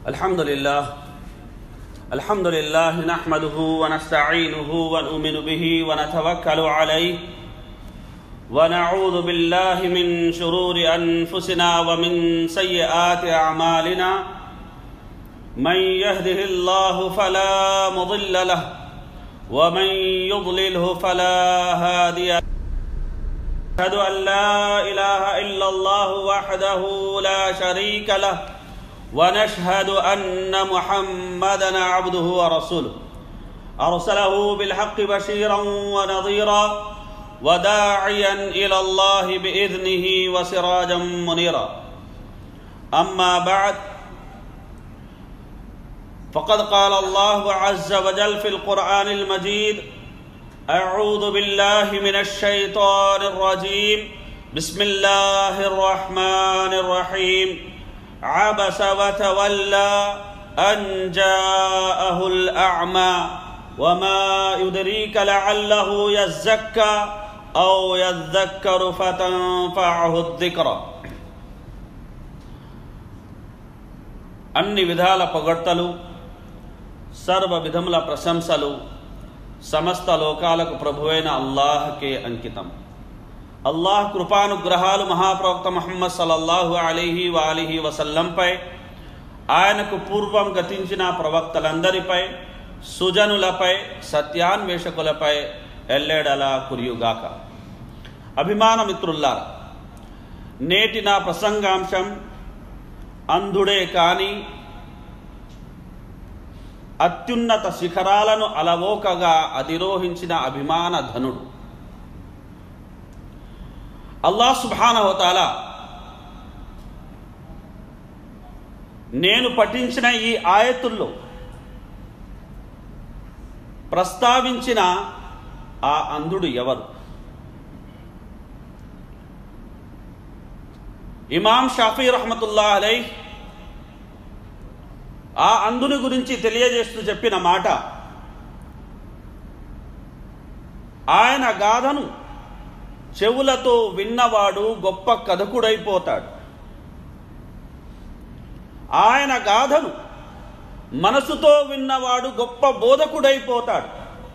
الحمد لله الحمد لله نحمده ونستعينه ونؤمن به ونتوكل عليه ونعوذ بالله من شرور انفسنا ومن سيئات اعمالنا من يهده الله فلا مضل له ومن يضلله فلا هادي له أشهد أن لا إله إلا الله وحده لا شريك له ونشهد أن محمدا عبده ورسوله أرسله بالحق بشيرا ونظيرا وداعيا إلى الله بإذنه وسراجا منيرا أما بعد فقد قال الله عز وجل في القرآن المجيد أعوذ بالله من الشيطان الرجيم بسم الله الرحمن الرحيم عبس وتولى أن جاءه الأعمى وما يدريك لعله يزكى أو يذكر فتنفعه الذكرى అన్ని విధాల పొగడ్తలు సర్వ విధముల ప్రశంసలు సమస్త లోకాలకు ప్రభువైన అల్లాహకే అంకితం అల్లాహ్ కృపానుగ్రహాలు మహాప్రవక్త మహమ్మద్ సల్లల్లాహు అలీహి వాలిహి వసల్లంపై ఆయనకు పూర్వం గతించిన ప్రవక్తలందరిపై సుజనులపై సత్యాన్వేషకులపై ఎల్లెడలా కురియుగాక అభిమాన మిత్రుల్లారా నేటి నా ప్రసంగాంశం అంధుడే కాని అత్యున్నత శిఖరాలను అలవోకగా అధిరోహించిన అభిమాన ధనుడు అల్లా సుభానహోతాల నేను పఠించిన ఈ ఆయతుల్లో ప్రస్తావించిన ఆ అంధుడు ఎవరు ఇమాం షాఫీ రహమతుల్లా అలై ఆ అంధుని గురించి తెలియజేస్తూ చెప్పిన మాట ఆయన గాథను చెవులతో విన్నవాడు గొప్ప కథకుడైపోతాడు ఆయన గాథను మనసుతో విన్నవాడు గొప్ప బోధకుడైపోతాడు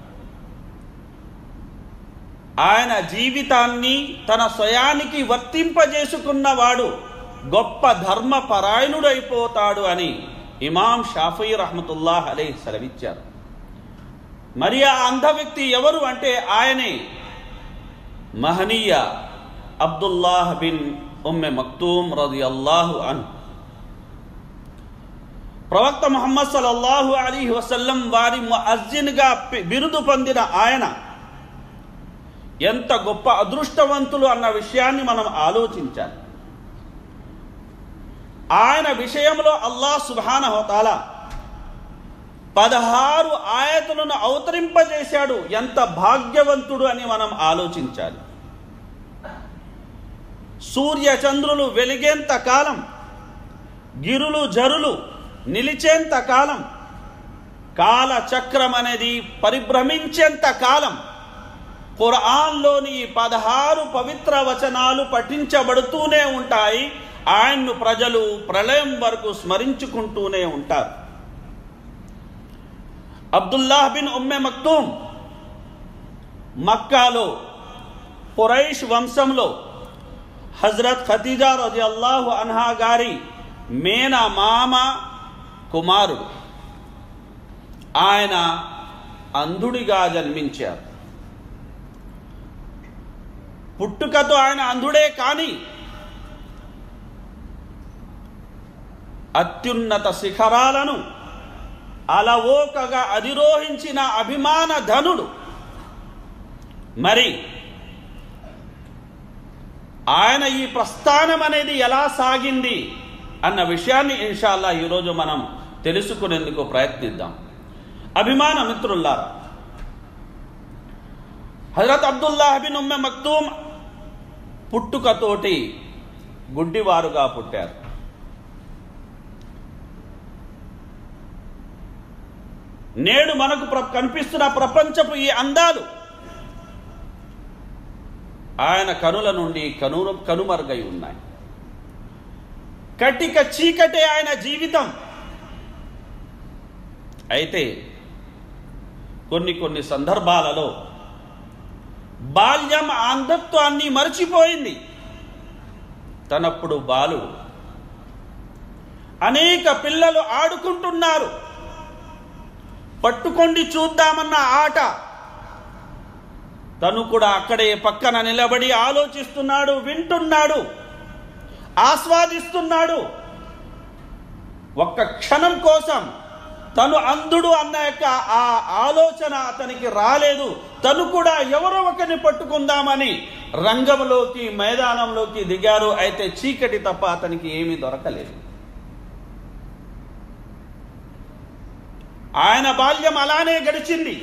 ఆయన జీవితాన్ని తన స్వయానికి వర్తింపజేసుకున్నవాడు గొప్ప ధర్మపరాయణుడైపోతాడు అని ఇమాం షాఫీ రహమతుల్లాహ్ అలే సెలవిచ్చారు మరి ఆ అంధ వ్యక్తి ఎవరు అంటే ఆయనే మహనీయ అబ్దుల్లాహ్ బిన్ ఉమ్మె మక్తూమ్ రది అల్లాహు అన్ ప్రవక్త ముహమ్మద్ సల్లల్లాహు అలీ వసల్లం వారి ముఅజ్జిన్గా బిరుదు పొందిన ఆయన ఎంత గొప్ప అదృష్టవంతులు అన్న విషయాన్ని మనం ఆలోచించాలి ఆయన విషయంలో అల్లా సుబాన హోతాల పదహారు ఆయతులను అవతరింపజేశాడు ఎంత భాగ్యవంతుడు అని మనం ఆలోచించాలి సూర్య చంద్రులు వెలిగేంత కాలం గిరులు జరులు నిలిచేంత కాలం కాల చక్రం అనేది పరిభ్రమించేంత కాలం ఖురాన్లోని పదహారు పవిత్ర వచనాలు పఠించబడుతూనే ఉంటాయి ఆయన్ను ప్రజలు ప్రళయం వరకు స్మరించుకుంటూనే ఉంటారు అబ్దుల్లాహ్ బిన్ ఉమ్మె మక్తూమ్ మక్కాలో ఖురైష్ వంశంలో హజరత్ ఖతీజా రజి అల్లాహు అన్హా గారి మేన మామ కుమారుడు ఆయన అంధుడిగా జన్మించారు పుట్టుకతో ఆయన అంధుడే కానీ అత్యున్నత శిఖరాలను అలవోకగా అధిరోహించిన అభిమాన ధనుడు మరి ఆయన ఈ ప్రస్థానం అనేది ఎలా సాగింది అన్న విషయాన్ని ఇన్షాల్లా ఈరోజు మనం తెలుసుకునేందుకు ప్రయత్నిద్దాం అభిమాన మిత్రుల్లారా హజరత్ అబ్దుల్లాహ్ బిన్ ఉమ్మె మక్తూమ్ పుట్టుకతోటి గుడ్డివారుగా పుట్టారు నేడు మనకు కనిపిస్తున్న ప్రపంచపు ఈ అందాలు ఆయన కనుల నుండి కను కనుమరుగై ఉన్నాయి కటిక చీకటే ఆయన జీవితం అయితే కొన్ని కొన్ని సందర్భాలలో బాల్యం అంధత్వాన్ని మరచిపోయింది తనప్పుడు బాలుడు అనేక పిల్లలు ఆడుకుంటున్నారు పట్టుకొండి చూద్దామన్న ఆట తను కూడా అక్కడే పక్కన నిలబడి ఆలోచిస్తున్నాడు వింటున్నాడు ఆస్వాదిస్తున్నాడు ఒక్క క్షణం కోసం తను అంధుడు అన్న యొక్క ఆ ఆలోచన అతనికి రాలేదు తను కూడా ఎవరో ఒకరిని పట్టుకుందామని రంగంలోకి మైదానంలోకి దిగారు అయితే చీకటి తప్ప అతనికి ఏమీ దొరకలేదు ఆయన బాల్యం అలానే గడిచింది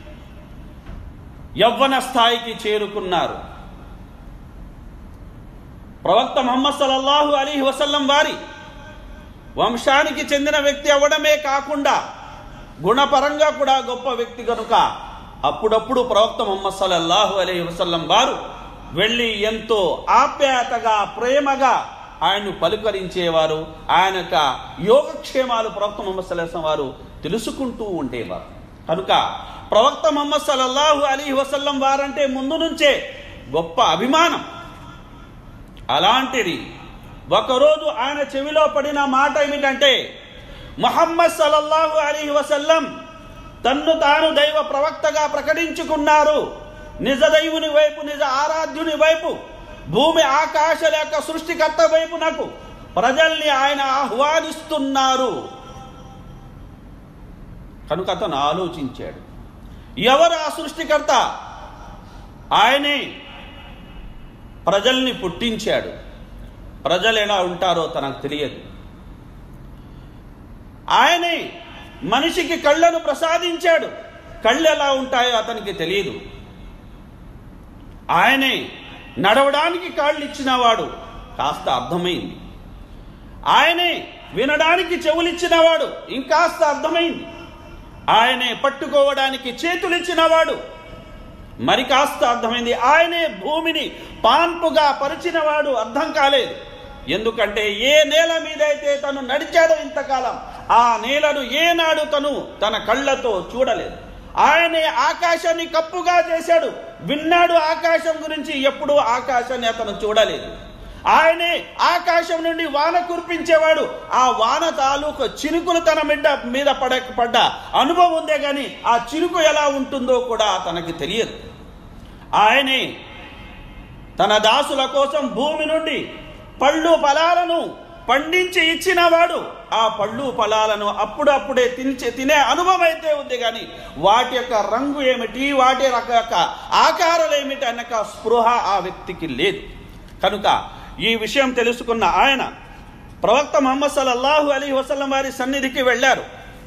యవ్వన స్థాయికి చేరుకున్నారు ప్రవక్త మొహమ్మద్ సల్లల్లాహు అలీ వసల్లం వారి వంశానికి చెందిన వ్యక్తి అవ్వడమే కాకుండా గుణపరంగా కూడా గొప్ప వ్యక్తి కనుక అప్పుడప్పుడు ప్రవక్త మొహమ్మద్ సల్లల్లాహు అలీ వసల్లం వారు వెళ్ళి ఎంతో ఆప్యాయతగా ప్రేమగా ఆయన్ను పలుకరించేవారు ఆయన యొక్క యోగక్షేమాలు ప్రవక్త మొహమ్మద్ సల్లాహం వారు తెలుసుకుంటూ ఉండేవారు కనుక ప్రవక్త మొహమ్మద్ సల్లల్లాహు అలీ వసల్లం వారంటే ముందు నుంచే గొప్ప అభిమానం అలాంటిది ఒకరోజు ఆయన చెవిలో పడిన మాట ఏమిటంటే ముహమ్మద్ సల్లల్లాహు అలీ వసల్లం తన్ను తాను దైవ ప్రవక్తగా ప్రకటించుకున్నారు నిజ దైవుని వైపు నిజ ఆరాధ్యుని వైపు భూమి ఆకాశాల యొక్క సృష్టికర్త వైపు నాకు ప్రజల్ని ఆయన ఆహ్వానిస్తున్నారు కనుక అతను ఆలోచించాడు ఎవరు ఆ సృష్టికర్త ఆయనే ప్రజల్ని పుట్టించాడు ప్రజలు ఎలా ఉంటారో తనకు తెలియదు ఆయనే మనిషికి కళ్ళను ప్రసాదించాడు కళ్ళు ఎలా ఉంటాయో అతనికి తెలియదు ఆయనే నడవడానికి కాళ్ళు ఇచ్చినవాడు కాస్త అర్థమైంది ఆయనే వినడానికి చెవులిచ్చినవాడు ఇంకాస్త అర్థమైంది ఆయనే పట్టుకోవడానికి చేతులిచ్చినవాడు మరి కాస్త అర్థమైంది ఆయనే భూమిని పాన్పుగా పరిచినవాడు అర్థం కాలేదు ఎందుకంటే ఏ నేల మీదైతే తను నడిచాడో ఇంతకాలం ఆ నేలను ఏనాడు తను తన కళ్ళతో చూడలేదు ఆయనే ఆకాశాన్ని కప్పుగా చేశాడు విన్నాడు ఆకాశం గురించి ఎప్పుడూ ఆకాశాన్ని అతను చూడలేదు ఆయనే ఆకాశం నుండి వాన కురిపించేవాడు ఆ వాన తాలూకు చినుకులు తన మిడ్డ మీద పడ పడ్డ అనుభవం ఉందే కానీ ఆ చినుకు ఎలా ఉంటుందో కూడా తనకి తెలియదు ఆయనే తన దాసుల కోసం భూమి నుండి పళ్ళు ఫలాలను పండించి ఇచ్చినవాడు ఆ పళ్ళు ఫలాలను అప్పుడప్పుడే తినిచే తినే అనుభవం అయితే ఉంది కానీ వాటి యొక్క రంగు ఏమిటి వాటి రక యొక్క ఆకారాలు ఏమిటి అన్న స్పృహ ఆ వ్యక్తికి లేదు కనుక ఈ విషయం తెలుసుకున్న ఆయన ప్రవక్త మొహమ్మద్ సల్లల్లాహు అలీ వసల్లం వారి సన్నిధికి వెళ్ళారు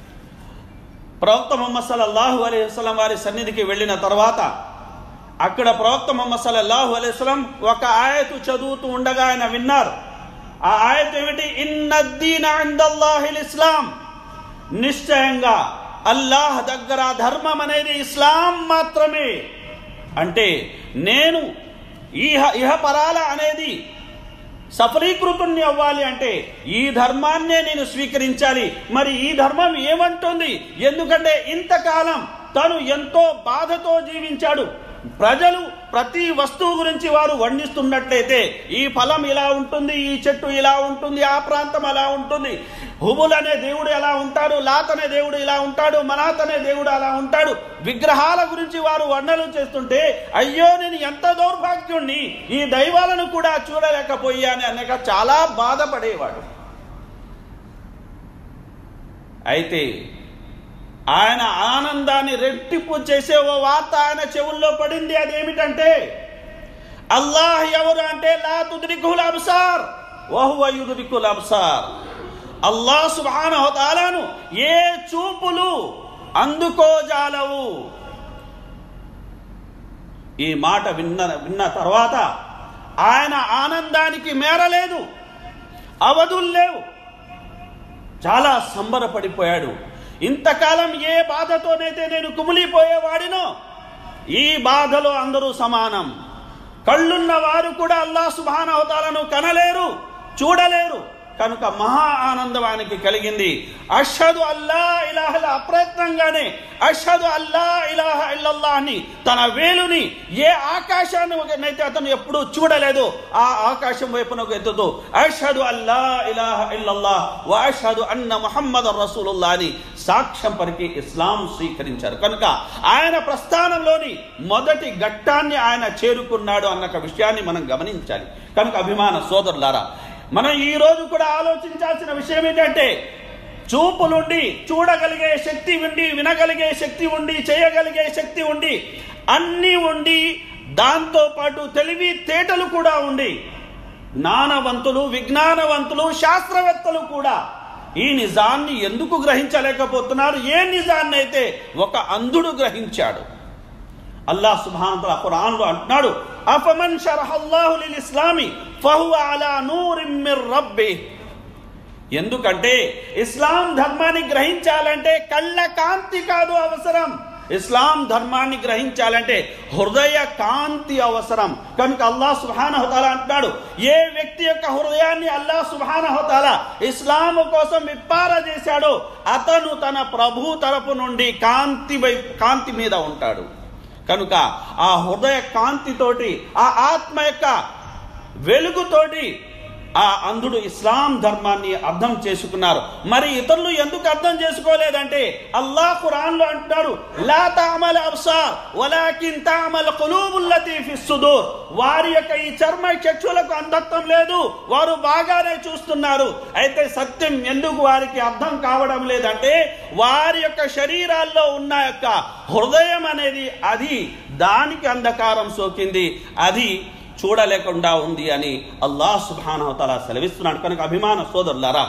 ప్రవక్త మొహమ్మద్ సల్లల్లాహు అలీ వసల్లం వారి సన్నిధికి వెళ్ళిన తర్వాత అక్కడ ప్రవక్త మొహమ్మద్ సల్లల్లాహు అలైహి వసల్లం ఒక ఆయతు చదువుతూ ఉండగా ఆయన విన్నారు ఆ ఆయత ఏమిటి ఇన్నద్దీన ఇందల్లాహిల్ ఇస్లాం నిశ్చయంగా అల్లాహ్ దగ్గర ధర్మం అనేది ఇస్లాం మాత్రమే అంటే నేను ఈహ ఇహపరాల అనేది సఫలీకృతుణ్ణి అవ్వాలి అంటే ఈ ధర్మాన్నే నేను స్వీకరించాలి మరి ఈ ధర్మం ఏమంటుంది ఎందుకంటే ఇంతకాలం తను ఎంతో బాధతో జీవించాడు ప్రజలు ప్రతి వస్తువు గురించి వారు వర్ణిస్తున్నట్లయితే ఈ ఫలం ఇలా ఉంటుంది ఈ చెట్టు ఇలా ఉంటుంది ఆ ప్రాంతం అలా ఉంటుంది హుబుల్ అనే దేవుడు ఎలా ఉంటాడు లాత్ అనే దేవుడు ఇలా ఉంటాడు మనాత్ అనే దేవుడు అలా ఉంటాడు విగ్రహాల గురించి వారు వర్ణనలు చేస్తుంటే అయ్యో నేను ఎంత దౌర్భాగ్యుణ్ణి ఈ దైవాలను కూడా చూడలేకపోయాను అనక చాలా బాధపడేవాడు అయితే ఆయన ఆనందాన్ని రెట్టింపు చేసే ఓ వార్త ఆయన చెవుల్లో పడింది అదేమిటంటే అల్లాహ్ ఎవరు అంటే లా తుద్రికుల్ అబ్సార్ వహువ యుద్రికుల్ అబ్సార్ అల్లాహ్ సుబ్హానహు తాలాను ఏ చూపులు అందుకోజాలవు ఈ మాట విన్న విన్న తర్వాత ఆయన ఆనందానికి మేరలేదు అవధులు లేవు చాలా సంబరపడిపోయాడు ఇంతకాలం ఏ బాధతోనైతే నేను కుమిలిపోయేవాడినో ఈ బాధలో అందరూ సమానం కళ్ళున్న వారు కూడా అల్లా సుభానవతాలను కనలేరు చూడలేరు కనుక మహా ఆనందం ఆయనకి కలిగింది అషదు అల్లా ఇలాహల అప్రయత్నంగానే అషదు అల్లా ఇలాహ ఇల్లల్లా అని తన వేలుని ఏ ఆకాశాన్ని అయితే అతను ఎప్పుడూ చూడలేదు ఆ ఆకాశం వైపునకు ఎత్తుతూ అషదు అల్లా ఇలాహ ఇల్లల్లా వ అషదు అన్న ముహమ్మద్ రసూలుల్లా అని సాక్ష్యం పరికి ఇస్లాం స్వీకరించారు కనుక ఆయన ప్రస్థానంలోని మొదటి ఘట్టాన్ని ఆయన చేరుకున్నాడు అన్న ఒక విషయాన్ని మనం గమనించాలి కనుక అభిమాన సోదరులారా మనం ఈ రోజు కూడా ఆలోచించాల్సిన విషయం ఏంటంటే చూపులుండి చూడగలిగే శక్తి ఉండి వినగలిగే శక్తి ఉండి చేయగలిగే శక్తి ఉండి అన్నీ ఉండి దాంతో పాటు తెలివి తేటలు కూడా ఉండి జ్ఞానవంతులు విజ్ఞానవంతులు శాస్త్రవేత్తలు కూడా ఈ నిజాన్ని ఎందుకు గ్రహించలేకపోతున్నారు ఏ నిజాన్ని అయితే ఒక అంధుడు గ్రహించాడు అల్లాహ్ సుబ్హానహు వతఆలా ఖురాన్లో అంటున్నాడు అఫమన్ షరహల్లాహు లిల్ ఇస్లామి ఫహువ అలా నూరిన్ మిర్ రబ్బి ఎందుకంటే ఇస్లాం ధర్మాన్ని గ్రహించాలంటే కళ్ళ కాంతి కాదు అవసరం ఇస్లాం ధర్మాన్ని గ్రహించాలంటే హృదయ కాంతి అవసరం కనుక అల్లాహ్ సుహానహతాల అంటున్నాడు ఏ వ్యక్తి యొక్క హృదయాన్ని అల్లాహ్ సుహానహతాల ఇస్లాం కోసం విప్పార చేశాడో అతను తన ప్రభు తరపు నుండి కాంతి వై కాంతి మీద ఉంటాడు కనుక ఆ హృదయ కాంతితోటి ఆ ఆత్మ యొక్క వెలుగుతోటి ఆ అంధుడు ఇస్లాం ధర్మాన్ని అర్థం చేసుకున్నారు మరి ఇతరులు ఎందుకు అర్థం చేసుకోలేదంటే అల్లాహ్ ఖురాన్ లో అంటున్నాడు లా తామల అబ్సార్ వలాకిన్ తామల కులూబుల్లతి ఫి సుదూర్ వారి యొక్క ఈ చర్మ చక్షులకు అంధత్వం లేదు వారు బాగానే చూస్తున్నారు అయితే సత్యం ఎందుకు వారికి అర్థం కావడం లేదంటే వారి యొక్క శరీరాల్లో ఉన్న యొక్క హృదయం అనేది అది దానికి అంధకారం సోకింది అది చూడలేకుండా ఉంది అని అల్లాహ్ సుబానవతల సెలవిస్తున్నాడు కనుక అభిమాన సోదరులారా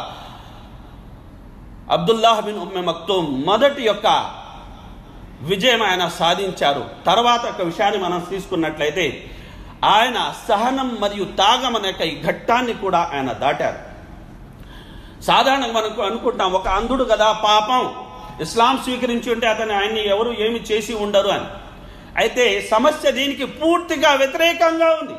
అబ్దుల్లాహ్ బిన్ ఉమ్మె మక్తూమ్ మొదటి యొక్క విజయం ఆయన సాధించారు తర్వాత ఒక విషయాన్ని మనం తీసుకున్నట్లయితే ఆయన సహనం మరియు త్యాగం అనే యొక్క ఈ ఘట్టాన్ని కూడా ఆయన దాటారు సాధారణంగా మనకు అనుకుంటాం ఒక అంధుడు కదా పాపం ఇస్లాం స్వీకరించి ఉంటే అతను ఆయన్ని ఎవరు ఏమి చేసి ఉండరు అని అయితే సమస్య దీనికి పూర్తిగా వ్యతిరేకంగా ఉంది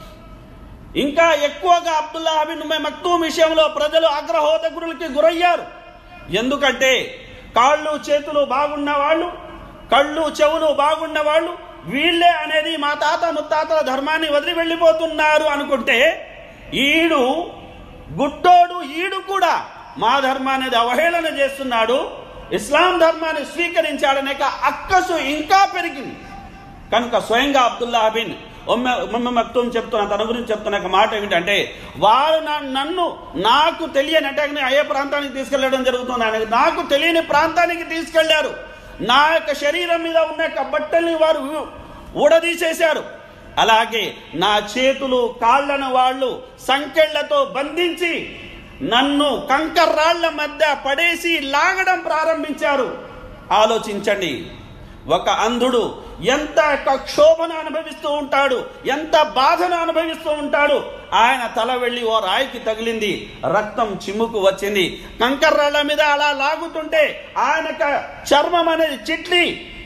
ఇంకా ఎక్కువగా అబ్దుల్లా బిన్ ఉమే మక్తూమ్ విషయంలో ప్రజలు అగ్రహోదగురులకి గురయ్యారు ఎందుకంటే కాళ్ళు చేతులు బాగున్న వాళ్ళు కళ్ళు చెవులు బాగున్న వాళ్ళు వీళ్ళే అనేది మా తాత ముత్తాతల ధర్మాన్ని వదిలి వెళ్ళిపోతున్నారు అనుకుంటే ఈడు గుట్టోడు ఈడు కూడా మా ధర్మాన్ని అవహేళన చేస్తున్నాడు ఇస్లాం ధర్మాన్ని స్వీకరించాడనే అక్కసు ఇంకా పెరిగింది కనుక స్వయంగా అబ్దుల్లా బిన్ ఉమ్మ మక్తూమ్ చెప్తున్న తన గురించి చెప్తున్న ఒక మాట ఏమిటంటే వారు నన్ను నాకు తెలియని అంటే ఏ ప్రాంతానికి తీసుకెళ్లడం జరుగుతుంది అనేది నాకు తెలియని ప్రాంతానికి తీసుకెళ్లారు నా యొక్క శరీరం మీద ఉన్న యొక్క బట్టల్ని వారు ఊడదీసేశారు అలాగే నా చేతులు కాళ్ళను వాళ్ళు సంకెళ్లతో బంధించి నన్ను కంకర్రాళ్ల మధ్య పడేసి లాగడం ప్రారంభించారు ఆలోచించండి ఒక అంధుడు ఎంత యొక్క క్షోభను అనుభవిస్తూ ఉంటాడు ఎంత బాధను అనుభవిస్తూ ఉంటాడు ఆయన తల వెళ్ళి ఓ రాయికి తగిలింది రక్తం చిమ్ముకు వచ్చింది కంకర్రాళ్ల మీద అలా లాగుతుంటే ఆయన చర్మం అనేది చిట్లి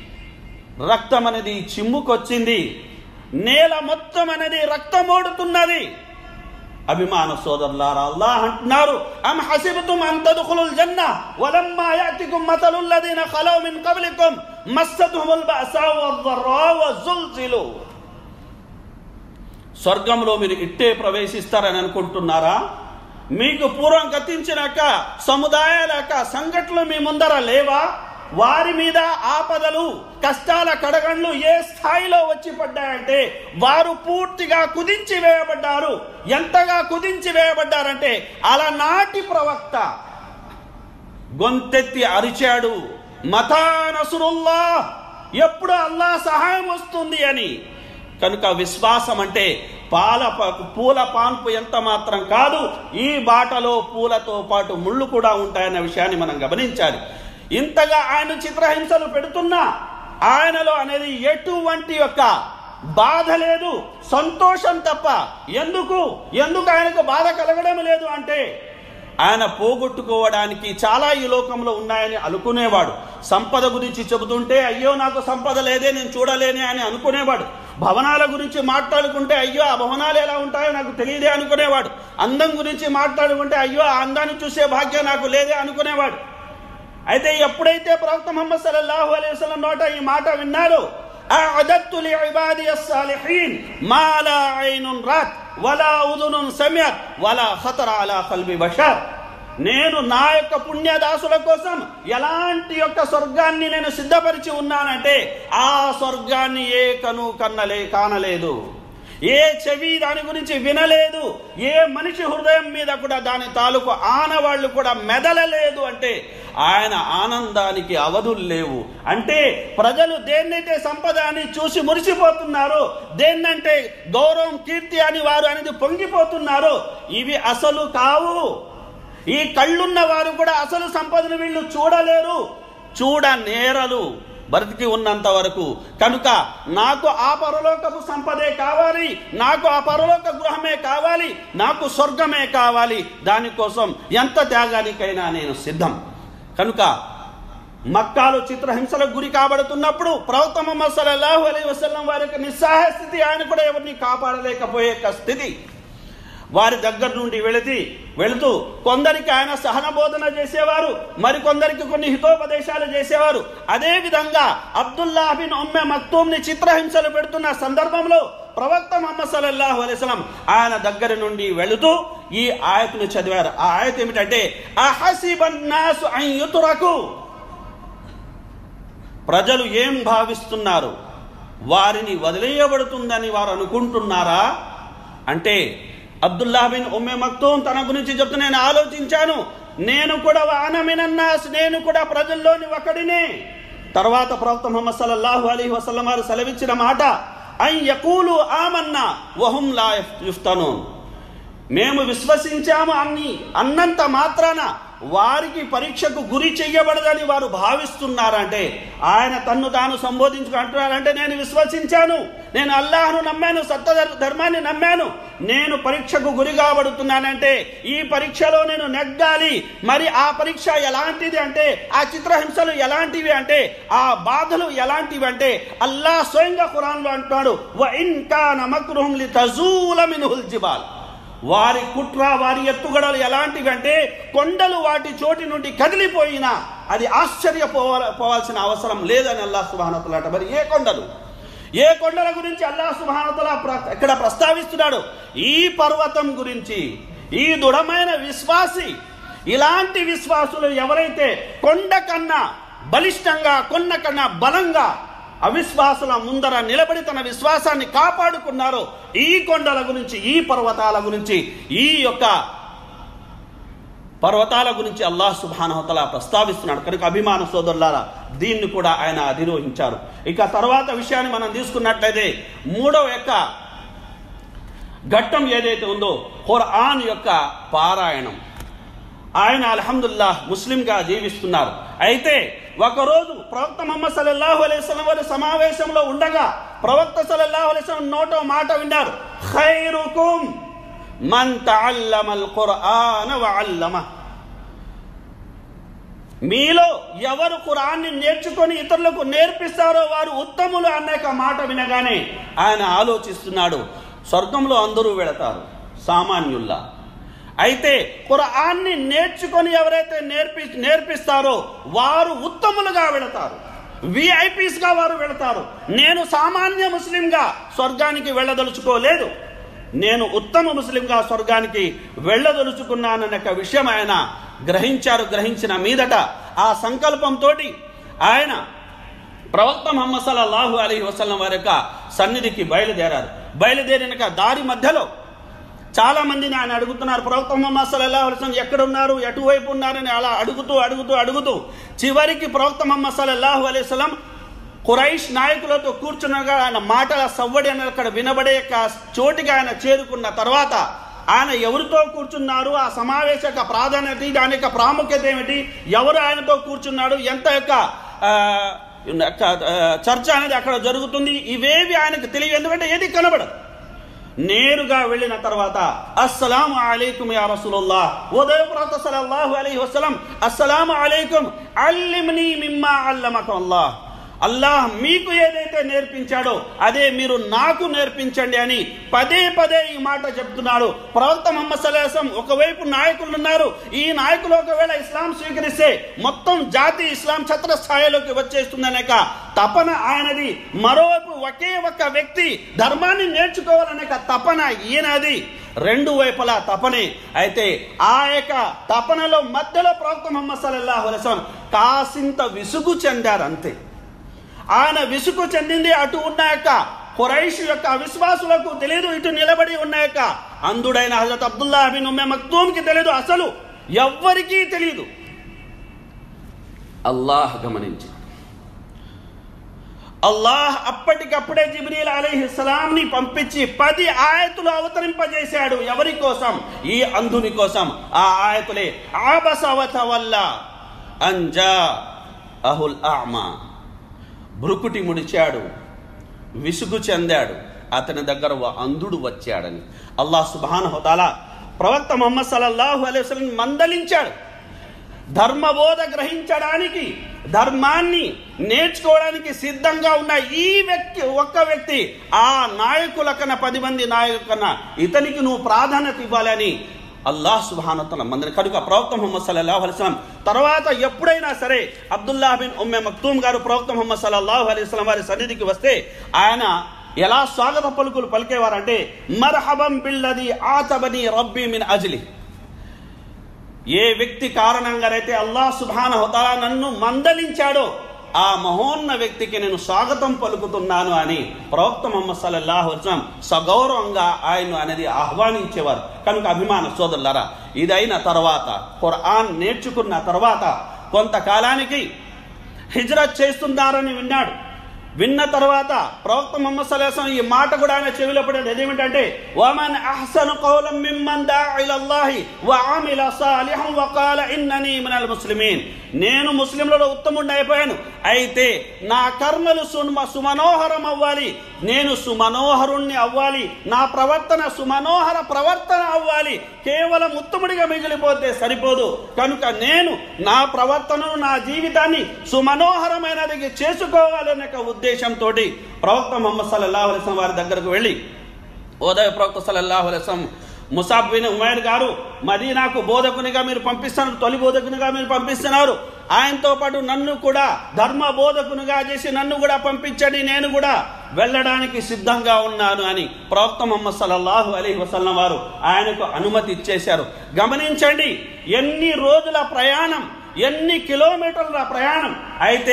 రక్తం అనేది చిమ్ముకొచ్చింది నేల మొత్తం అనేది రక్తమోడుతున్నది అభిమాన సోదరులారా అల్లాహ్ అంటున్నారు అమ్ హసిబతుం అన్ తద్ఖులుల్ జన్న వలమ్మా యాతికుం మతలుల్ లదీన ఖలౌ మిన్ కబ్లికుం మస్సతుహుముల్ బఅసా వద్దర్రా వజుల్జిలు స్వర్గంలో మీరు ఇట్టే ప్రవేశిస్తారని అనుకుంటున్నారా మీకు పూర్వం గతించినాక సముదాయాల యొక్క సంఘటనలు మీ ముందర లేవా వారి మీద ఆపదలు కష్టాల కడగండ్లు ఏ స్థాయిలో వచ్చి పడ్డాయంటే వారు పూర్తిగా కుదించి వేయబడ్డారు ఎంతగా కుదించి వేయబడ్డారంటే అలనాటి ప్రవక్త గొంతెత్తి అరిచాడు మతా నసురుల్లా ఎప్పుడు అల్లా సహాయం వస్తుంది అని కనుక విశ్వాసం అంటే పాల పూల పాన్పు ఎంత మాత్రం కాదు ఈ బాటలో పూలతో పాటు ముళ్ళు కూడా ఉంటాయన్న విషయాన్ని మనం గమనించాలి ఇంతగా ఆయన చిత్రహింసలు పెడుతున్నా ఆయనలో అనేది ఎటువంటి యొక్క బాధ లేదు సంతోషం తప్ప ఎందుకు ఎందుకు ఆయనకు బాధ కలగడం లేదు అంటే ఆయన పోగొట్టుకోవడానికి చాలా ఈ లోకంలో ఉన్నాయని అనుకునేవాడు సంపద గురించి చెబుతుంటే అయ్యో నాకు సంపద లేదే నేను చూడలేనే అని అనుకునేవాడు భవనాల గురించి మాట్లాడుకుంటే అయ్యో ఆ భవనాలు ఎలా ఉంటాయో నాకు తెలియదే అనుకునేవాడు అందం గురించి మాట్లాడుకుంటే అయ్యో ఆ అందాన్ని చూసే భాగ్యం నాకు లేదే అనుకునేవాడు అయితే ఎప్పుడైతే ప్రవక్త ముహమ్మద్ సల్లల్లాహు అలైహి వసల్లం నోట ఈ మాట విన్నారో أعددت لعبادي الصالحين ما لا عين رأت ولا أذن سمعت ولا خطر على قلب بشر నేను నా యొక్క పుణ్యదాసుల కోసం ఎలాంటి యొక్క స్వర్గాన్ని నేను సిద్ధపరిచి ఉన్నానంటే ఆ స్వర్గాన్ని ఏ కను కన్నలే కానలేదు ఏ చెవి దాని గురించి వినలేదు ఏ మనిషి హృదయం మీద కూడా దాని తాలూకు ఆనవాళ్లు కూడా మెదలలేదు అంటే ఆయన ఆనందానికి అవధులు లేవు అంటే ప్రజలు దేన్నైతే సంపద అని చూసి మురిసిపోతున్నారో దేన్నంటే గౌరవం కీర్తి అని వారు అనేది పొంగిపోతున్నారో ఇవి అసలు కావు ఈ కళ్ళున్న వారు కూడా అసలు సంపదను వీళ్ళు చూడలేరు చూడ నేరలు బ్రతికి ఉన్నంత వరకు కనుక నాకు ఆ పరలోకపు సంపదే కావాలి నాకు ఆ పరలోక గృహమే కావాలి నాకు స్వర్గమే కావాలి దానికోసం ఎంత త్యాగానికైనా నేను సిద్ధం కనుక మక్కాలో చిత్రహింసలకు గురి కాబడుతున్నప్పుడు ప్రవక్త ముహమ్మద్ సల్లల్లాహు అలైహి వసల్లం వారి యొక్క నిస్సహాయ స్థితి ఆయన కూడా ఎవరిని కాపాడలేకపోయే యొక్క స్థితి వారి దగ్గర నుండి వెళితే వెళుతూ కొందరికి ఆయన సహనబోధన చేసేవారు మరికొందరికి కొన్ని హితోపదేశాలు చేసేవారు అదే విధంగా అబ్దుల్లా బిన్ ఉమ్మె మక్తూమ్ని చిత్రహింసలు పెడుతున్న సందర్భంలో ప్రవక్త ముహమ్మద్ సల్లల్లాహు అలైస్లం ఆయన దగ్గర నుండి వెళుతూ ఈ ఆయతను చదివారు ఆ ఆయత ఏమిటంటే అహసిబన్నాసు అన్ యుతురకు ప్రజలు ఏం భావిస్తున్నారు వారిని వదిలేయబడుతుందని వారు అనుకుంటున్నారా అంటే అబ్దుల్లా బిన్ ఉమ్మే మక్తూమ్ తన గురించి చెప్తూ నేను ఆలోచించాను నేను కూడా వానమినన్నాస్ నేను కూడా ప్రజల్లోని ఒకడినే తర్వాత ప్రవక్త ముహమ్మద్ సల్లల్లాహు అలైహి వసల్లం వారు సెలవిచ్చిన మాట ఐ యకూలు ఆమన్నా వహుం లా యుఫ్తనూన్ మేము విశ్వసించాము అన్ని అన్నంత మాత్రాన వారికి పరీక్షకు గురి చెయ్యబడదని వారు భావిస్తున్నారంటే ఆయన తన్ను తాను సంబోధించుకుంటున్నారంటే నేను విశ్వసించాను నేను అల్లాహ్ను నమ్మాను సత్య ధర్మాన్ని నమ్మాను నేను పరీక్షకు గురి కాబడుతున్నానంటే ఈ పరీక్షలో నేను నెగ్గాలి మరి ఆ పరీక్ష ఎలాంటిది అంటే ఆ చిత్రహింసలు ఎలాంటివి అంటే ఆ బాధలు ఎలాంటివి అంటే అల్లాహ్ స్వయంగా ఖురాన్లో అంటున్నాడు వ ఇన్ కాన మక్రుహుం లితజూల మిన్హుల్ జిబాల్ వారి కుట్ర వారి ఎత్తుగడలు ఎలాంటివి అంటే కొండలు వాటి చోటి నుండి కదిలిపోయినా అది ఆశ్చర్యపోవాల పోవాల్సిన అవసరం లేదని అల్లా సుబానతులాట మరి ఏ కొండలు ఏ కొండల గురించి అల్లా సుబానతుల ఇక్కడ ప్రస్తావిస్తున్నాడు ఈ పర్వతం గురించి ఈ దృఢమైన విశ్వాసి ఇలాంటి విశ్వాసులు ఎవరైతే కొండ కన్నా బలిష్టంగా కొండ కన్నా బలంగా అవిశ్వాసుల ముందర నిలబడి తన విశ్వాసాన్ని కాపాడుకున్నారో ఈ కొండల గురించి ఈ పర్వతాల గురించి ఈ యొక్క పర్వతాల గురించి అల్లాహ్ సుబానహతల ప్రస్తావిస్తున్నాడు కనుక అభిమాన సోదరులారా దీన్ని కూడా ఆయన అధిరోహించారు ఇక తర్వాత విషయాన్ని మనం తీసుకున్నట్లయితే మూడవ యొక్క ఘట్టం ఏదైతే ఉందో ఖురాన్ యొక్క పారాయణం ఆయన అల్హమ్దుల్లా ముస్లింగా జీవిస్తున్నారు అయితే ఒకరోజు ప్రవక్త ముహమ్మద్ సల్లల్లాహు అలైహి వారి సమావేశంలో ఉండగా ప్రవక్త సల్లల్లాహు అలైహి నోటో మాట విన్నారు ఖైరుకుం మన్ తఅల్లమల్ ఖుర్ఆన వఅల్లమ మీలో ఎవరు ఖురాన్ని నేర్చుకొని ఇతరులకు నేర్పిస్తారో వారు ఉత్తములు అనేక మాట వినగానే ఆయన ఆలోచిస్తున్నాడు స్వర్గంలో అందరూ వెళతారు సామాన్యుల్లా అయితే ఖురాన్ని నేర్చుకొని ఎవరైతే నేర్పి నేర్పిస్తారో వారు ఉత్తములుగా వెళతారు విఐపీస్గా వారు వెళతారు నేను సామాన్య ముస్లింగా స్వర్గానికి వెళ్ళదలుచుకోలేదు నేను ఉత్తమ ముస్లింగా స్వర్గానికి వెళ్ళదలుచుకున్నానన్న ఒక విషయం ఆయన గ్రహించారు గ్రహించిన మీదట ఆ సంకల్పంతో ఆయన ప్రవక్త మహమ్మద్ సల్లల్లాహు అలీ వసల్లం వారి యొక్క సన్నిధికి బయలుదేరారు బయలుదేరినక దారి మధ్యలో చాలా మందిని ఆయన అడుగుతున్నారు ప్రవక్త ముహమ్మద్ సల్లల్లాహు అలైహి వసల్లం ఎక్కడ ఉన్నారు ఎటువైపు ఉన్నారని అలా అడుగుతూ అడుగుతూ అడుగుతూ చివరికి ప్రవక్త ముహమ్మద్ సల్లల్లాహు అలైహి వసల్లం ఖురైష్ నాయకులతో కూర్చున్నగా ఆయన మాటల సవ్వడి అని అక్కడ వినబడే యొక్క చోటికి ఆయన చేరుకున్న తర్వాత ఆయన ఎవరితో కూర్చున్నారు ఆ సమావేశ యొక్క ప్రాధాన్యత దాని యొక్క ప్రాముఖ్యత ఏమిటి ఎవరు ఆయనతో కూర్చున్నాడు ఎంత యొక్క ఆ, యొక్క, ఆ, చర్చ అనేది అక్కడ జరుగుతుంది ఇవేవి ఆయనకు తెలియదు ఎందుకంటే ఏది కనబడదు నేరుగా వెళ్ళిన తర్వాత అస్సలాము అలైకుం యా రసూలుల్లాహ్ ఉదయ ప్రవక్త సల్లల్లాహు అలైహి వసల్లం అస్సలాము అలైకుం అల్లిమ్ని మిమ్మా అల్లమక అల్లాహ్ అల్లాహ్ మీకు ఏదైతే నేర్పించాడో అదే మీరు నాకు నేర్పించండి అని పదే పదే ఈ మాట చెప్తున్నాడు ప్రవక్త మొహమ్మద్ సల్లాహం ఒకవైపు నాయకులు ఉన్నారు ఈ నాయకులు ఒకవేళ ఇస్లాం స్వీకరిస్తే మొత్తం జాతి ఇస్లాం ఛత్ర స్థాయిలోకి వచ్చేస్తుందనేక తపన ఆయనది మరోవైపు ఒకే ఒక్క వ్యక్తి ధర్మాన్ని నేర్చుకోవాలనే తపన ఈయనది రెండు వైపులా తపనే అయితే ఆ యొక్క తపనలో మధ్యలో ప్రవక్త మొహమ్మద్ సల్లల్లాహు అలైహి వసల్లం కాసింత విసుగు చెందారు అంతే ఆయన విసుగు చెందింది అటు ఉన్న యొక్క ఖురైష్ యొక్క అవిశ్వాసులకు తెలియదు ఇటు నిలబడి ఉన్న యొక్క అందుడైన హజరత్ అబ్దుల్లా బిన్ ఉమ్మె మక్తూమ్కి తెలియదు అసలు ఎవ్వరికీ తెలియదు అల్లాహ్ గమనించి అల్లాహ్ అప్పటికప్పుడే జిబ్రీల్ అలీహిస్సలాంని పంపించి పది ఆయతులు అవతరింపజేశాడు ఎవరి కోసం ఈ అంధుని కోసం ఆ ఆయతులే ఆబసవత వల్ల అంజా అహుల్ ఆమా భృకుటి ముడిచాడు విసుగు చెందాడు అతని దగ్గర ఓ అంధుడు వచ్చాడని అల్లాహ్ సుబానహుతాలా ప్రవక్త మొహమ్మద్ సల్లల్లాహు అలైహి వసల్లం మందలించాడు ధర్మబోధ గ్రహించడానికి ధర్మాన్ని నేర్చుకోవడానికి సిద్ధంగా ఉన్న ఈ వ్యక్తి ఒక్క వ్యక్తి ఆ నాయకుల కన్నా పది మంది నాయకుల కన్నా ఇతనికి నువ్వు ప్రాధాన్యత ఇవ్వాలని అల్లాహ్ సుబానతల మందిని కనుక ప్రవక్త ముహమ్మద్ సల్లాహు అలిస్లాం తర్వాత ఎప్పుడైనా సరే అబ్దుల్లాహ్ బిన్ ఉమ్మె మక్తూమ్ గారు ప్రవక్త ముహమ్మద్ సల్లాహు అలీస్లాం వారి సన్నిధికి వస్తే ఆయన ఎలా స్వాగత పలుకులు పలికేవారంటే మర్హబం బిల్లది ఆతబని రబ్బీ మిన్ అజ్లి ఏ వ్యక్తి కారణంగానైతే అల్లాహ్ సుభాన హుతాలా నన్ను మందలించాడో ఆ మహోన్న వ్యక్తికి నేను స్వాగతం పలుకుతున్నాను అని ప్రవక్త మొహమ్మద్ సల్లల్లాహు వసలం సగౌరవంగా ఆయన అనేది ఆహ్వానించేవారు కనుక అభిమాన సోదరులారా ఇదైన తర్వాత ఖురాన్ నేర్చుకున్న తర్వాత కొంతకాలానికి హిజ్రత్ చేస్తున్నారని విన్నాడు విన్న తర్వాత ప్రవక్త ముహమ్మద్ సల్లాహం ఈ మాట కూడా ఆయన చెవిలో పడేది అదేమిటంటే వమన్ అహ్సను కౌలం మిమ్మన్ దా ఇలల్లాహి వ ఆమిల సాలిహం వ ఖాల ఇన్ననీ మినల్ ముస్లిమీన్ నేను ముస్లింలలో ఉత్తముండి అయిపోయాను అయితే నా కర్మలు సుమ సుమనోహరం అవ్వాలి నేను సుమనోహరుణ్ణి అవ్వాలి నా ప్రవర్తన సుమనోహర ప్రవర్తన అవ్వాలి కేవలం ఉత్తముడిగా మిగిలిపోతే సరిపోదు కనుక నేను నా ప్రవర్తనను నా జీవితాన్ని సుమనోహరమైనది చేసుకోవాలనే ఒక ఉద్దేశంతో ప్రవక్త మొహమ్మద్ సల్లల్లాహు అలైస్లం వారి దగ్గరకు వెళ్ళి ఉదయ ప్రవక్త సల్లల్లాహు అలైస్లం ముసాబ్ బిన్ ఉమైర్ గారు మదీనాకు బోధకునిగా మీరు పంపిస్తున్నారు తొలి బోధకునిగా మీరు పంపిస్తున్నారు ఆయనతో పాటు నన్ను కూడా ధర్మ బోధకునిగా చేసి నన్ను కూడా పంపించండి నేను కూడా వెళ్ళడానికి సిద్ధంగా ఉన్నాను అని ప్రవక్త ముహమ్మద్ సల్లల్లాహు అలీ వసల్లం వారు ఆయనకు అనుమతి ఇచ్చేశారు గమనించండి ఎన్ని రోజుల ప్రయాణం ఎన్ని కిలోమీటర్ల ప్రయాణం అయితే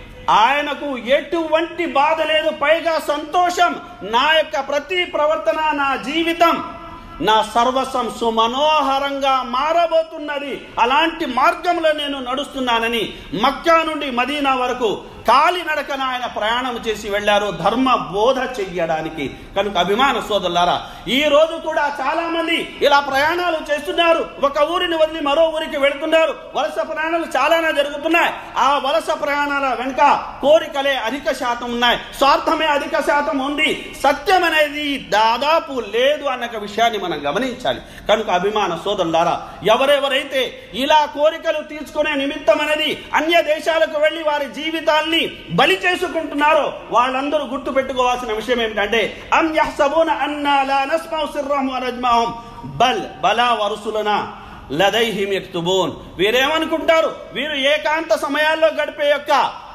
ఆయనకు ఎటువంటి బాధ లేదు పైగా సంతోషం నా యొక్క ప్రతి ప్రవర్తన నా జీవితం నా సర్వస్వం సుమనోహరంగా మారబోతున్నది అలాంటి మార్గంలో నేను నడుస్తున్నానని మక్కా నుండి మదీనా వరకు కాలినడకన ఆయన ప్రయాణం చేసి వెళ్ళారు ధర్మ బోధ చెయ్యడానికి కనుక అభిమాన సోదరులారా ఈ రోజు కూడా చాలా మంది ఇలా ప్రయాణాలు చేస్తున్నారు ఒక ఊరిని వదిలి మరో ఊరికి వెళుతున్నారు వలస ప్రయాణాలు చాలానే జరుగుతున్నాయి ఆ వలస ప్రయాణాల వెనుక కోరికలే అధిక శాతం ఉన్నాయి స్వార్థమే అధిక శాతం ఉంది సత్యం అనేది దాదాపు లేదు అన్న ఒక విషయాన్ని మనం గమనించాలి కనుక అభిమాన సోదరులారా ఎవరెవరైతే ఇలా కోరికలు తీర్చుకునే నిమిత్తం అనేది అన్య దేశాలకు వెళ్ళి వారి జీవితాల్ని బలి చేసుకుంటున్నారో వాళ్ళందరూ గుర్తు పెట్టుకోవాల్సిన విషయం ఏమిటంటే అం యహ్సబూన అన్నా లా నస్మౌ సిర్రహum wa నజ్మాహum బల్ బలా వరుసులనా లదైహిం యక్తుబూన్ వీరేమనుకుంటారు వీరు ఏకాంత సమయాల్లో గడిపే యొక్క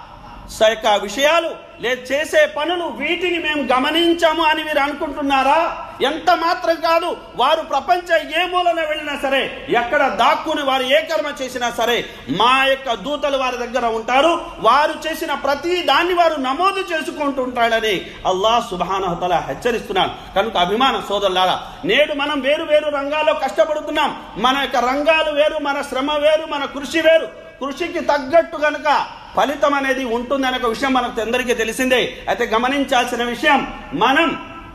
స యొక్క విషయాలు లేదు చేసే పనులు వీటిని మేము గమనించాము అని మీరు అనుకుంటున్నారా ఎంత మాత్రం కాదు వారు ప్రపంచ ఏ మూలన వెళ్ళినా సరే ఎక్కడ దాక్కుని వారు ఏ కర్మ చేసినా సరే మా యొక్క దూతలు వారి దగ్గర ఉంటారు వారు చేసిన ప్రతి దాన్ని వారు నమోదు చేసుకుంటుంటాడని అల్లాహ్ సుబానహతల హెచ్చరిస్తున్నాడు కనుక అభిమాన సోదరులారా నేడు మనం వేరు వేరు రంగాల్లో కష్టపడుతున్నాం మన యొక్క రంగాలు వేరు మన శ్రమ వేరు మన కృషి వేరు కృషికి తగ్గట్టు గనుక ఫలితం అనేది ఉంటుందనే ఒక విషయం మనకు అందరికీ తెలిసిందే అయితే గమనించాల్సిన విషయం మనం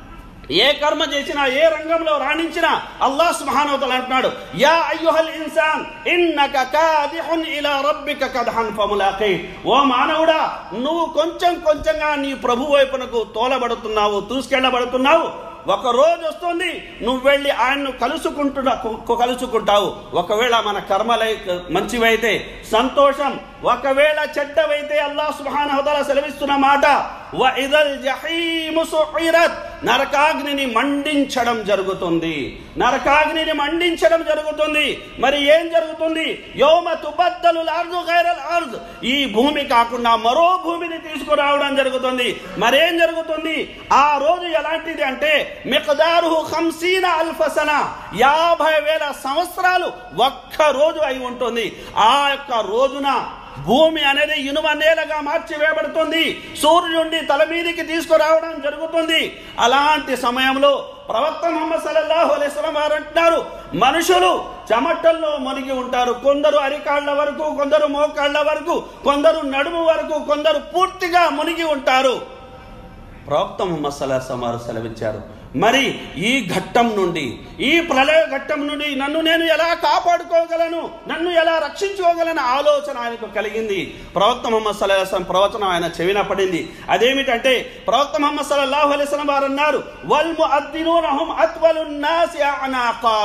ఏ కర్మ చేసినా ఏ రంగంలో రాణించినా అల్లాహ్ సుబ్హానహు అంటున్నాడు యా అయ్యుహల్ ఇన్సాన్ ఇన్నక కాదిహున్ ఇలా రబ్బిక కదహన్ ఫములాకి ఓ మానవుడా నువ్వు కొంచెం కొంచెంగా నీ ప్రభు వైపునకు తోలబడుతున్నావు దూసుకెళ్ళబడుతున్నావు ఒక రోజు వస్తుంది నువ్వు వెళ్ళి ఆయన్ను కలుసుకుంటున్నా కు- కలుసుకుంటావు ఒకవేళ మన కర్మలై మంచివైతే సంతోషం ఒకవేళ చెడ్డవైతే అల్లాహ్ సుబ్హానహు వతఆలా సెలవిస్తున్న మాట వ ఇదల్ జహీము సుఇరత్ నరకాగ్నిని మండించడం జరుగుతుంది నరకాగ్నిని మండించడం జరుగుతుంది మరి ఏం జరుగుతుంది యోమ తుబద్దలు అర్జు గైరల్ అర్జ్ ఈ భూమి కాకుండా మరో భూమిని తీసుకురావడం జరుగుతుంది మరేం జరుగుతుంది ఆ రోజు ఎలాంటిది అంటే మిqదారుహు ఖంసీన అల్ఫసన యాభై వేల సంవత్సరాలు ఒక్క రోజు అయి ఉంటుంది ఆ యొక్క రోజున భూమి అనేది ఇనుమ నేలగా మార్చివేయబడుతుంది సూర్యుడిని తల మీదికి తీసుకురావడం జరుగుతుంది అలాంటి సమయంలో ప్రవక్త ముహమ్మద్ సల్లల్లాహు అలైహి వసల్లం వారు అంటున్నారు మనుషులు చెమటల్లో మునిగి ఉంటారు కొందరు అరికాళ్ళ వరకు కొందరు మోకాళ్ళ వరకు కొందరు నడుము వరకు కొందరు పూర్తిగా మునిగి ఉంటారు ప్రవక్త ముహమ్మద్ సల్లాహం వారు సెలవిచ్చారు మరి ఈ ఘట్టం నుండి ఈ ప్రళయ ఘట్టం నుండి నన్ను నేను ఎలా కాపాడుకోగలను నన్ను ఎలా రక్షించుకోగలను ఆలోచన ఆయనకు కలిగింది ప్రవక్త ముహమ్మద్ సల్లాహం ప్రవచనం ఆయన చెవిన పడింది అదేమిటంటే ప్రవక్త ముహమ్మద్ సల్లల్లాహు అలైహి వసల్లం వారు అన్నారు వల్ ముఅద్దినూనహుం అత్వలున్ నాసి అనాకా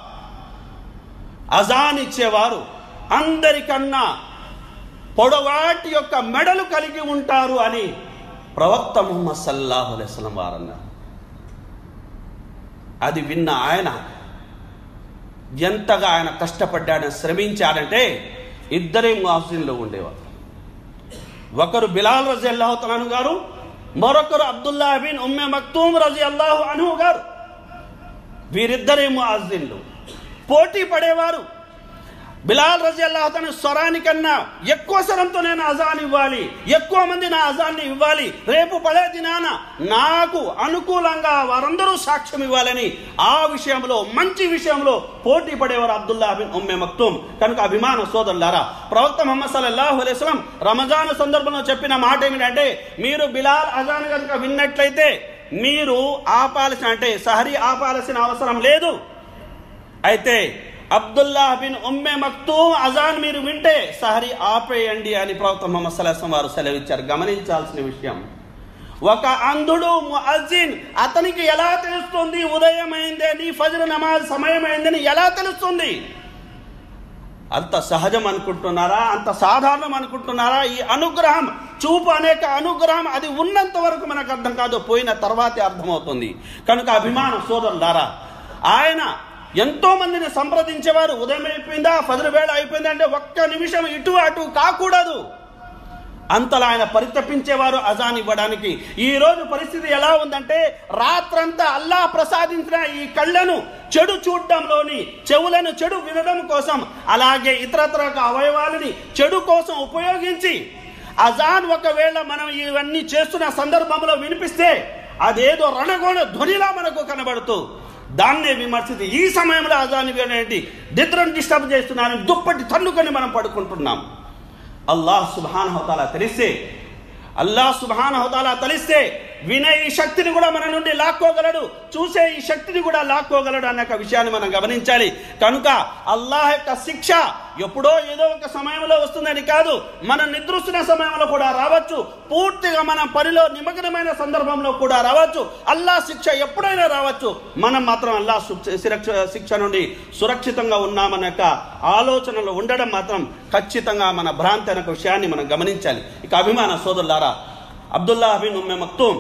అజాన్ ఇచ్చేవారు అందరికన్నా పొడవాటి యొక్క మెడలు కలిగి ఉంటారు అని ప్రవక్త ముహమ్మద్ సల్లాహు అలైస్లం వారు అన్నారు అది విన్న ఆయన ఎంతగా ఆయన కష్టపడ్డాడని శ్రమించాడంటే ఇద్దరే ముహాసిన్లో ఉండేవారు ఒకరు బిలాల్ రజి అల్లాహు తలాను గారు మరొకరు అబ్దుల్లా బిన్ ఉమ్మె మక్తూమ్ రజి అల్లాహు అను గారు వీరిద్దరే ముహాజిన్లు పోటీ పడేవారు బిలాల్ రజి అల్లాహతను స్వరానికన్నా ఎక్కువ స్వరంతో నేను అజాన్ ఇవ్వాలి ఎక్కువ మంది నా అజాన్ని ఇవ్వాలి రేపు పడే దినాన నాకు అనుకూలంగా వారందరూ సాక్ష్యం ఇవ్వాలని ఆ విషయంలో మంచి విషయంలో పోటీ పడేవారు అబ్దుల్లా బిన్ ఉమ్మె మక్తూమ్ కనుక అభిమాన సోదరులారా ప్రవక్త ముహమ్మద్ సల్లల్లాహు అలైహి వసల్లం రమజాన్ సందర్భంలో చెప్పిన మాట ఏమిటంటే మీరు బిలాల్ అజాన్ కనుక విన్నట్లయితే మీరు ఆపాల్సిన అంటే సహరి ఆపాల్సిన అవసరం లేదు అయితే అబ్దుల్లా బిన్ ఉమ్మె మక్తూమ్ అజాన్ మీరు వింటే సహరి ఆపేయండి అని ప్రవక్త ముహమ్మద్ సల్లాహం వారు సెలవిచ్చారు గమనించాల్సిన విషయం ఒక అంధుడు ముఅజ్జిన్ అతనికి ఎలా తెలుస్తుంది ఉదయం అయిందని ఫజర్ నమాజ్ సమయం అయిందని ఎలా తెలుస్తుంది అంత సహజం అనుకుంటున్నారా అంత సాధారణం అనుకుంటున్నారా ఈ అనుగ్రహం చూపు అనేక అనుగ్రహం అది ఉన్నంత వరకు మనకు అర్థం కాదు పోయిన తర్వాతే అర్థమవుతుంది కనుక అభిమాన సోదరులారా ఆయన ఎంతో మందిని సంప్రదించేవారు ఉదయం అయిపోయిందా ఫజర్ వేళ అయిపోయిందా అంటే ఒక్క నిమిషం ఇటు అటు కాకూడదు అంతలా ఆయన పరితపించేవారు అజాన్ ఇవ్వడానికి ఈ రోజు పరిస్థితి ఎలా ఉందంటే రాత్రంతా అల్లా ప్రసాదించిన ఈ కళ్ళను చెడు చూడడంలోని చెవులను చెడు వినడం కోసం అలాగే ఇతరత్ర అవయవాలని చెడు కోసం ఉపయోగించి అజాన్ ఒకవేళ మనం ఇవన్నీ చేస్తున్న సందర్భంలో వినిపిస్తే అదేదో రణగోణ ధ్వనిలా మనకు కనబడుతూ దాన్నే విమర్శించి ఈ సమయంలో అజాన్ ఏంటి నిద్రను డిస్టర్బ్ చేస్తున్నారని దుప్పటి తన్నుకొని మనం పడుకుంటున్నాం అల్లాహ్ సుబాన్ హోతాలా తెలిస్తే అల్లాహ్ సుబాన్ హోతాలా తెలిస్తే వినే ఈ శక్తిని కూడా మన నుండి లాక్కోగలడు చూసే ఈ శక్తిని కూడా లాక్కోగలడు అన్న ఒక విషయాన్ని మనం గమనించాలి కనుక అల్లాహ్ యొక్క శిక్ష ఎప్పుడో ఏదో ఒక సమయంలో వస్తుందని కాదు మనం నిద్రిస్తున్న సమయంలో కూడా రావచ్చు పూర్తిగా మనం పనిలో నిమగ్నమైన సందర్భంలో కూడా రావచ్చు అల్లాహ్ శిక్ష ఎప్పుడైనా రావచ్చు మనం మాత్రం అల్లాహ్ సురక్ష శిక్ష నుండి సురక్షితంగా ఉన్నామన్న యొక్క ఆలోచనలో ఉండడం మాత్రం ఖచ్చితంగా మన భ్రాంతి అనే విషయాన్ని మనం గమనించాలి ఇక అభిమాన సోదరులారా అబ్దుల్లా బిన్ ఉమ్మె మక్తూమ్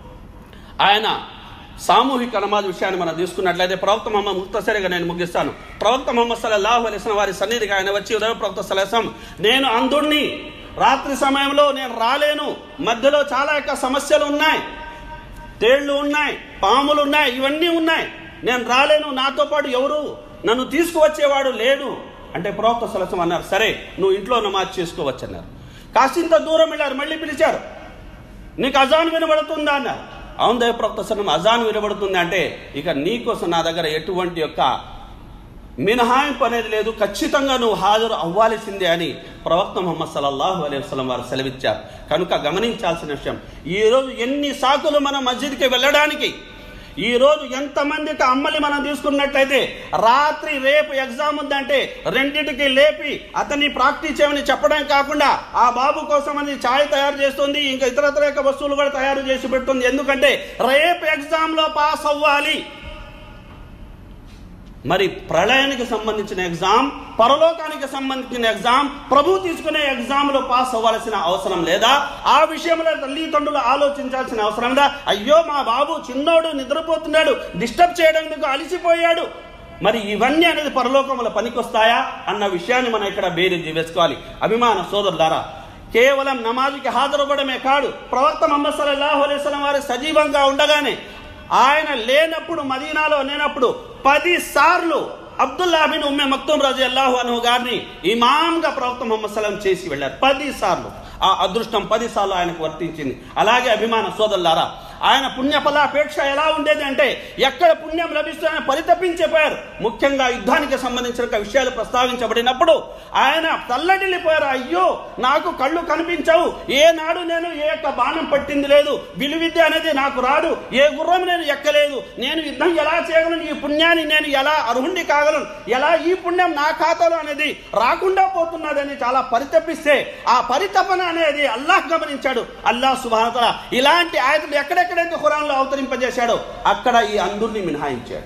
ఆయన సామూహిక నమాజ్ విషయాన్ని మనం తీసుకున్నట్లయితే ప్రవక్త మొహమ్మద్ ముక్తసరిగా నేను ముగిస్తాను ప్రవక్త మొహమ్మద్ సల్లాహు అలిస్లం వారి సన్నిధికి ఆయన వచ్చి ఉదయ ప్రవక్త సలహం నేను అంధుణ్ణి రాత్రి సమయంలో నేను రాలేను మధ్యలో చాలా యొక్క సమస్యలు ఉన్నాయి తేళ్లు ఉన్నాయి పాములు ఉన్నాయి ఇవన్నీ ఉన్నాయి నేను రాలేను నాతో పాటు ఎవరు నన్ను తీసుకువచ్చేవాడు లేడు అంటే ప్రవక్త సలసం అన్నారు సరే నువ్వు ఇంట్లో నమాజ్ చేసుకోవచ్చు అన్నారు కాసింత దూరం వెళ్ళారు మళ్ళీ పిలిచారు నీకు అజాన్ వినబడుతుందా అన్నారు అవును దైవ ప్రవక్త సలం అజాన్ వినబడుతుంది అంటే ఇక నీకోసం నా దగ్గర ఎటువంటి యొక్క మినహాయింపు అనేది లేదు ఖచ్చితంగా నువ్వు హాజరు అవ్వాల్సిందే అని ప్రవక్త ముహమ్మద్ సల్లల్లాహు అలైహి వసల్లం వారు సెలవిచ్చారు కనుక గమనించాల్సిన విషయం ఈరోజు ఎన్ని సాకులు మనం మస్జిద్కి వెళ్ళడానికి ఈ రోజు ఎంతమందికి అమ్మలి మనం తీసుకున్నట్లయితే రాత్రి రేపు ఎగ్జామ్ ఉందంటే రెండింటికి లేపి అతన్ని ప్రాక్టీస్ చేయమని చెప్పడం కాకుండా ఆ బాబు కోసం అని ఛాయ్ తయారు చేస్తుంది ఇంకా ఇతరత్ర యొక్క వస్తువులు కూడా తయారు చేసి పెడుతుంది ఎందుకంటే రేపు ఎగ్జామ్ లో పాస్ అవ్వాలి మరి ప్రళయానికి సంబంధించిన ఎగ్జామ్ పరలోకానికి సంబంధించిన ఎగ్జామ్ ప్రభు తీసుకునే ఎగ్జామ్లో పాస్ అవ్వాల్సిన అవసరం లేదా ఆ విషయంలో తల్లిదండ్రులు ఆలోచించాల్సిన అవసరం లేదా అయ్యో మా బాబు చిన్నోడు నిద్రపోతున్నాడు డిస్టర్బ్ చేయడానికి అలసిపోయాడు మరి ఇవన్నీ అనేది పరలోకంలో పనికొస్తాయా అన్న విషయాన్ని మనం ఇక్కడ బేరీజు వేసుకోవాలి అభిమాన సోదరులారా కేవలం నమాజ్కి హాజరవ్వడమే కాదు ప్రవక్త మహమ్మద్ సల్లల్లాహు అలైహి వసల్లం వారు సజీవంగా ఉండగానే ఆయన లేనప్పుడు మదీనాలో లేనప్పుడు పది సార్లు అబ్దుల్లా బిన్ ఉమ్మె మక్తూమ్ రజీ అల్లాహు అను గారిని ఇమాంగా ప్రవక్త ముహమ్మద్ సలం చేసి వెళ్ళారు పది సార్లు ఆ అదృష్టం పది సార్లు ఆయనకు వర్తించింది అలాగే అభిమాన సోదరులారా ఆయన పుణ్యఫలాపేక్ష ఎలా ఉండేది అంటే ఎక్కడ పుణ్యం లభిస్తుందని పరితపించిపోయారు ముఖ్యంగా యుద్ధానికి సంబంధించిన ఒక విషయాలు ప్రస్తావించబడినప్పుడు ఆయన తల్లడిల్లిపోయారు అయ్యో నాకు కళ్ళు కనిపించవు ఏనాడు నేను ఏ యొక్క బాణం పట్టింది లేదు విలువిద్య అనేది నాకు రాదు ఏ గుర్రం నేను ఎక్కలేదు నేను యుద్ధం ఎలా చేయగలను ఈ పుణ్యాన్ని నేను ఎలా అర్హుండి కాగలను ఎలా ఈ పుణ్యం నా ఖాతాలో అనేది రాకుండా పోతున్నదని చాలా పరితపిస్తే ఆ పరితపన అనేది అల్లాహ్ గమనించాడు అల్లాహ్ సుభానతల ఇలాంటి ఆయతలు ఎక్కడెక్కడైతే ఖురాన్లో అవతరింపజేశాడో అక్కడ ఈ అందుర్ని మినహాయించాడు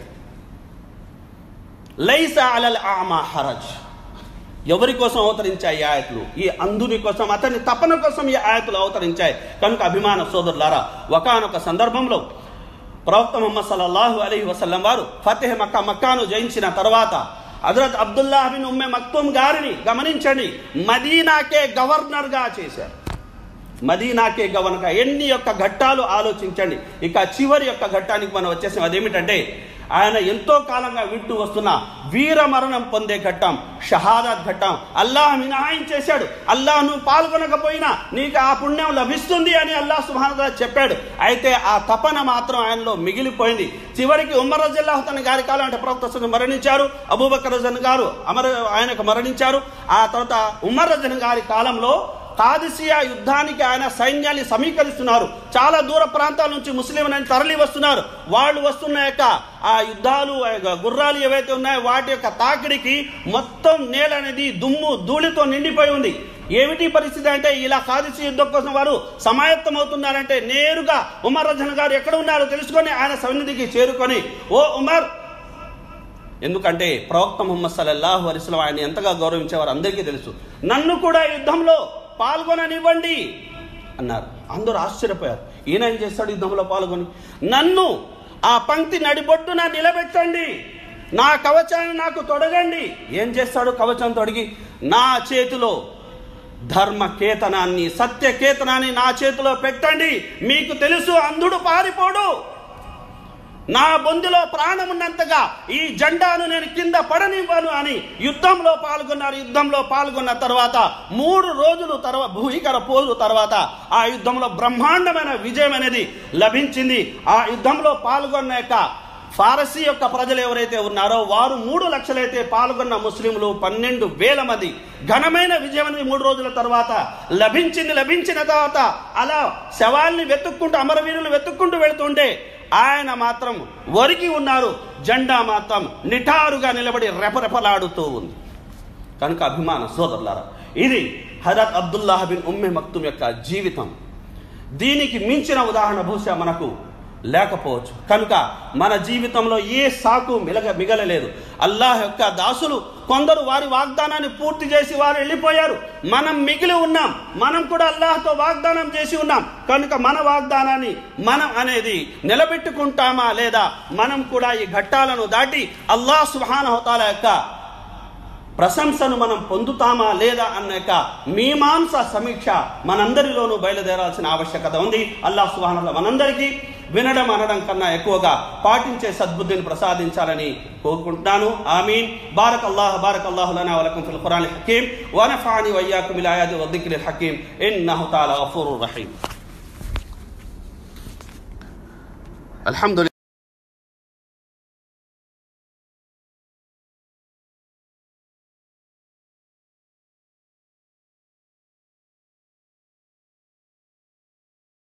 లైస అలల్ ఆమా హరజ్ ఎవరి కోసం అవతరించాయి ఈ ఆయతులు ఈ అందుని కోసం అతని తపన కోసం ఈ ఆయతులు అవతరించాయి కనుక అభిమాన సోదరులారా ఒకనొక సందర్భంలో ప్రవక్త ముహమ్మద్ సల్లల్లాహు అలైహి వసల్లం వారు ఫతేహ్ మక్కా మక్కాను జయించిన తర్వాత హజరత్ అబ్దుల్లా బిన్ ఉమ్మె మక్తుమ్ గారిని గమనించండి మదీనాకే గవర్నర్గా చేశారు మదీనాకే గవర్నర్గా ఎన్ని యొక్క ఘట్టాలు ఆలోచించండి ఇక చివరి యొక్క ఘట్టానికి మనం వచ్చేసాం అదేమిటంటే ఆయన ఎంతో కాలంగా వింటూ వస్తున్న వీర మరణం పొందే ఘట్టం షహాదత్ ఘట్టం అల్లాహ్ మినహాయించేశాడు అల్లాహ్ నువ్వు పాల్గొనకపోయినా నీకు ఆ పుణ్యం లభిస్తుంది అని అల్లాహ్ సుహానదా చెప్పాడు అయితే ఆ తపన మాత్రం ఆయనలో మిగిలిపోయింది చివరికి ఉమ్మర్ రజల్లాహతన్ గారి కాలం అంటే ప్రవక్త మరణించారు అబూబకర్ రజన్ గారు అమర ఆయనకు మరణించారు ఆ తర్వాత ఉమ్మర్ రజన్ గారి కాలంలో కాదిసియా యుద్ధానికి ఆయన సైన్యాన్ని సమీకరిస్తున్నారు చాలా దూర ప్రాంతాల నుంచి ముస్లింలను తరలి వస్తున్నారు వాళ్ళు వస్తున్న యొక్క ఆ యుద్ధాలు ఆ యొక్క గుర్రాలు ఏవైతే ఉన్నాయో వాటి యొక్క తాకిడికి మొత్తం నేల అనేది దుమ్ము ధూళితో నిండిపోయి ఉంది ఏమిటి పరిస్థితి అంటే ఇలా కాదిసి యుద్ధం కోసం వారు సమాయత్తం అవుతున్నారంటే నేరుగా ఉమర్ రజన్ గారు ఎక్కడ ఉన్నారో తెలుసుకొని ఆయన సన్నిధికి చేరుకొని ఓ ఉమర్ ఎందుకంటే ప్రవక్త ముహమ్మద్ సల్లల్లాహు అలిస్లం ఆయన ఎంతగా గౌరవించేవారు అందరికీ తెలుసు నన్ను కూడా యుద్ధంలో పాల్గొననివ్వండి అన్నారు అందరూ ఆశ్చర్యపోయారు ఈయన ఏం చేస్తాడు యుద్ధంలో పాల్గొని నన్ను ఆ పంక్తి నడిబొడ్డున నిలబెట్టండి నా కవచాన్ని నాకు తొడగండి ఏం చేస్తాడు కవచం తొడిగి నా చేతిలో ధర్మ కేతనాన్ని సత్య కేతనాన్ని నా చేతిలో పెట్టండి మీకు తెలుసు అంధుడు పారిపోడు నా బొందులో ప్రాణం ఉన్నంతగా ఈ జెండాను నేను కింద పడనివ్వను అని యుద్ధంలో పాల్గొన్నారు యుద్ధంలో పాల్గొన్న తర్వాత మూడు రోజులు తర్వాత భూయికర పోలు తర్వాత ఆ యుద్ధంలో బ్రహ్మాండమైన విజయం అనేది లభించింది ఆ యుద్ధంలో పాల్గొన్న యొక్క ఫారసీ యొక్క ప్రజలు ఎవరైతే ఉన్నారో వారు మూడు లక్షలైతే పాల్గొన్న ముస్లింలు పన్నెండు వేల మంది ఘనమైన విజయం అనేది మూడు రోజుల తర్వాత లభించింది లభించిన తర్వాత అలా శవాల్ని వెతుక్కుంటూ అమరవీరులు వెతుక్కుంటూ వెళుతుంటే ఆయన మాత్రం ఒరిగి ఉన్నారు జెండా మాత్రం నిఠారుగా నిలబడి రెపరెపలాడుతూ ఉంది కనుక అభిమాన సోదరులారా ఇది హజరత్ అబ్దుల్లాహ్ బిన్ ఉమ్మె మక్తుమ్ యొక్క జీవితం దీనికి మించిన ఉదాహరణ బహుశా మనకు లేకపోవచ్చు కనుక మన జీవితంలో ఏ సాకు మిలగ మిగలలేదు అల్లాహ్ యొక్క దాసులు కొందరు వారి వాగ్దానాన్ని పూర్తి చేసి వారు వెళ్ళిపోయారు మనం మిగిలి ఉన్నాం మనం కూడా అల్లాహ్తో వాగ్దానం చేసి ఉన్నాం కనుక మన వాగ్దానాన్ని మనం అనేది నిలబెట్టుకుంటామా లేదా మనం కూడా ఈ ఘట్టాలను దాటి అల్లాహ్ సుహానహతాల యొక్క ప్రశంసను మనం పొందుతామా లేదా అన్న యొక్క మీమాంస సమీక్ష మనందరిలోనూ బయలుదేరాల్సిన ఆవశ్యకత ఉంది అల్లాహ్ సుహాన మనందరికీ వినడం అనడం కన్నా ఎక్కువగా పాటించే సద్బుద్ధిని ప్రసాదించాలని కోరుకుంటున్నాను ఆమీన్ బారక్ అల్లాహ్ బారక్ అల్లాహు లనా వలకం ఫిల్ ఖురాన్ హకీం వనఫాని వయ్యాకుం బిల్ ఆయాతి వద్దిక్రిల్ హకీం ఇన్నహు తాలా గఫూరుర్ రహీం అల్హమ్దులిల్లాహ్